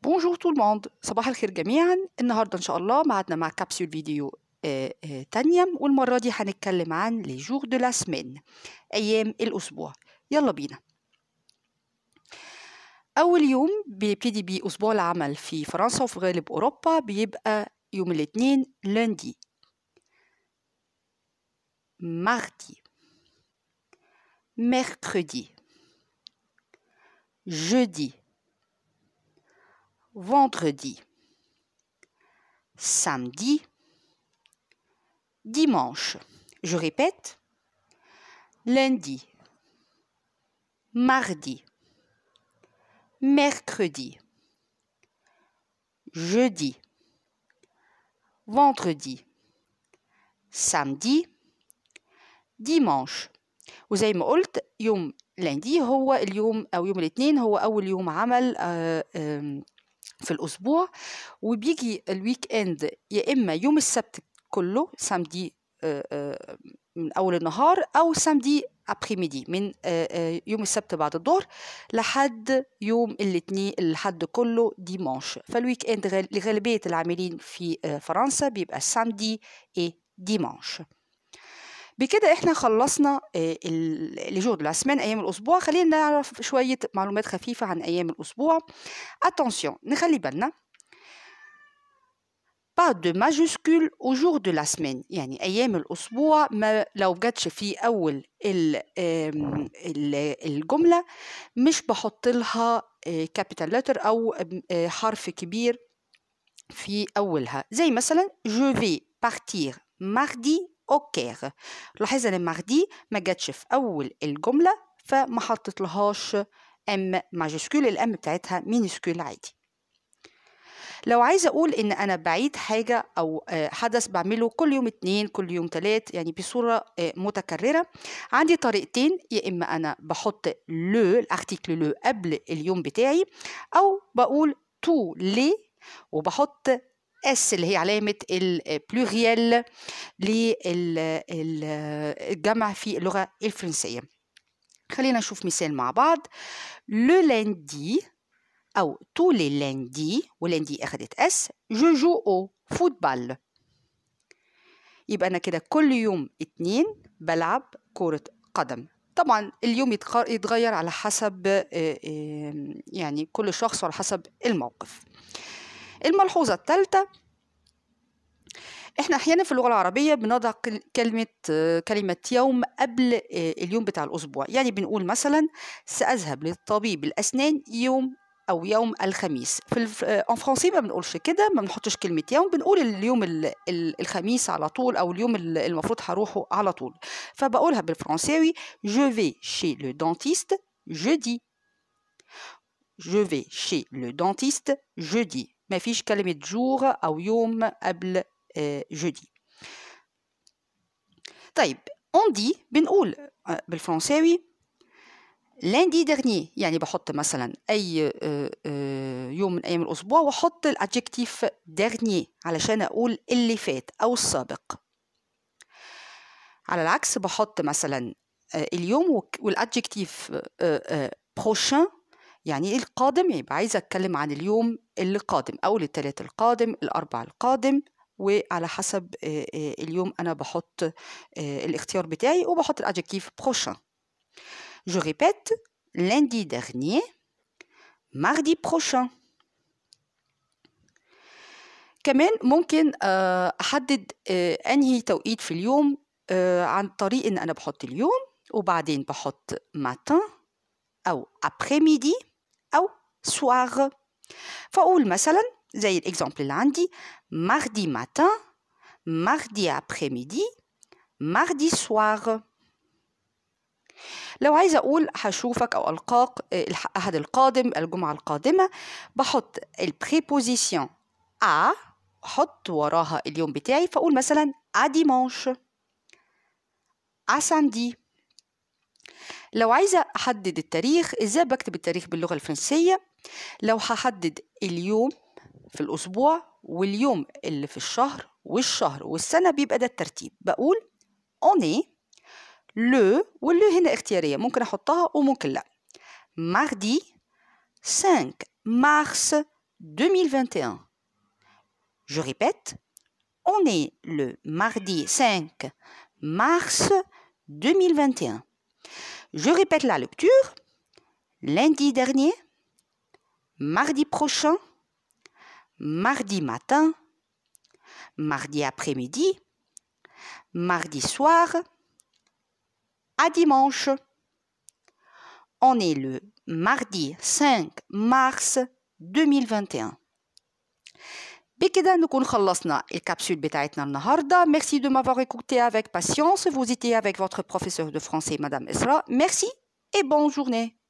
بونجور تو الموند صباح الخير جميعا النهارده ان شاء الله معادنا مع كابسول فيديو آه، آه، تانية والمرة دي هنتكلم عن لي جور دو لا سمين أيام الأسبوع يلا بينا أول يوم بيبتدي بيه أسبوع العمل في فرنسا وفي غالب أوروبا بيبقى يوم الاثنين lundi mardi mercredi jeudi vendredi, samedi, dimanche. Je répète, lundi, mardi, mercredi, jeudi, vendredi, samedi, dimanche. وزي ما قلت يوم لاندي هو اليوم او يوم الاثنين هو اول يوم عمل آه، آم، في الأسبوع وبيجي الويك إند يا إما يوم السبت كله سامدي آه، آه، من أول النهار أو سامدي أبري ميدي من آه، آه، يوم السبت بعد الظهر لحد يوم الاثنين الحد كله ديمانش فالويك إند غال- لغالبية العاملين في آه، فرنسا بيبقى سامدي إي ديمانش بكده احنا خلصنا لي جور دو لا سمان ايام الاسبوع خلينا نعرف شويه معلومات خفيفه عن ايام الاسبوع اتونسيون نخلي بالنا pas de majuscule au jour de la semaine يعني أيام الأسبوع ما لو جاتش في أول ال آم، ال- الجملة مش بحط لها capital letter أو آم، آه، حرف كبير في أولها زي مثلا je vais partir mardi au Caire لاحظ ان الماردي ما جاتش في أول الجملة فما حطيت لهاش ام ماجسكول الام بتاعتها مينسكول عادي لو عايزة أقول إن أنا بعيد حاجة أو آه، حدث بعمله كل يوم اتنين كل يوم تلات يعني بصورة آه، متكررة عندي طريقتين يا إما أنا بحط لو الارتيكل لو قبل اليوم بتاعي أو بقول تو لي وبحط اس اللي هي علامة البلوريال للجمع في اللغة الفرنسية خلينا نشوف مثال مع بعض لو lundi أو tous les lundis ولندي أخدت اس je joue au football يبقى أنا كده كل يوم اتنين بلعب كرة قدم طبعا اليوم يتغ- يتغير على حسب آه، آه، يعني كل شخص وعلى حسب الموقف الملحوظة الثالثة احنا احيانا في اللغه العربيه بنضع كل- كلمه آه، كلمه يوم قبل آه، اليوم بتاع الاسبوع يعني بنقول مثلا ساذهب للطبيب الاسنان يوم او يوم الخميس في الف... آه، en فرنسي ما بنقولش كده ما بنحطش كلمه يوم بنقول اليوم ال... ال- الخميس على طول او اليوم ال- المفروض هروحه على طول فبقولها بالفرنساوي je vais chez le dentiste jeudi je vais chez le dentiste jeudi ما فيش كلمة جور أو يوم قبل آه، jeudi طيب on dit بنقول آه، بالفرنساوي lundi dernier يعني بحط مثلا أي آه، آه، يوم من أيام الأسبوع وأحط الادجكتيف dernier علشان أقول اللي فات أو السابق على العكس بحط مثلا آه، اليوم والادجكتيف prochain يعني القادم يبقى عايزة أتكلم عن اليوم اللي قادم أو الثلاث القادم الأربع القادم وعلى حسب آه، آه، اليوم أنا بحط آه، الاختيار بتاعي وبحط الادجكتيف prochain Je répète, lundi dernier, mardi prochain. كمان ممكن آه، أحدد آه، أنهي توقيت في اليوم آه، عن طريق إن أنا بحط اليوم وبعدين بحط matin أو après-midi أو soir فأقول مثلا زي الإكزامبل اللي عندي mardi matin mardi après-midi mardi soir لو عايزة أقول هشوفك أو ألقاك آه، الح- أحد القادم الجمعة القادمة بحط البريبوزيسيون à أحط وراها اليوم بتاعي فأقول مثلا à dimanche à samedi لو عايزة أحدد التاريخ إزاي بكتب التاريخ باللغة الفرنسية لو هحدد اليوم في الأسبوع واليوم اللي في الشهر والشهر والسنة بيبقى ده الترتيب بقول on est le واللو هنا اختيارية ممكن أحطها وممكن لا mardi 5 mars 2021. Je répète, on est le mardi 5 mars 2021. Je répète la lecture. Lundi dernier, mardi prochain, mardi matin, mardi après-midi, mardi soir, à dimanche. On est le mardi 5 mars 2021. بكده نكون خلصنا الكابسول بتاعتنا النهارده merci de m'avoir écouté avec patience vous étiez avec votre professeur de français madame Esra merci et bonne journée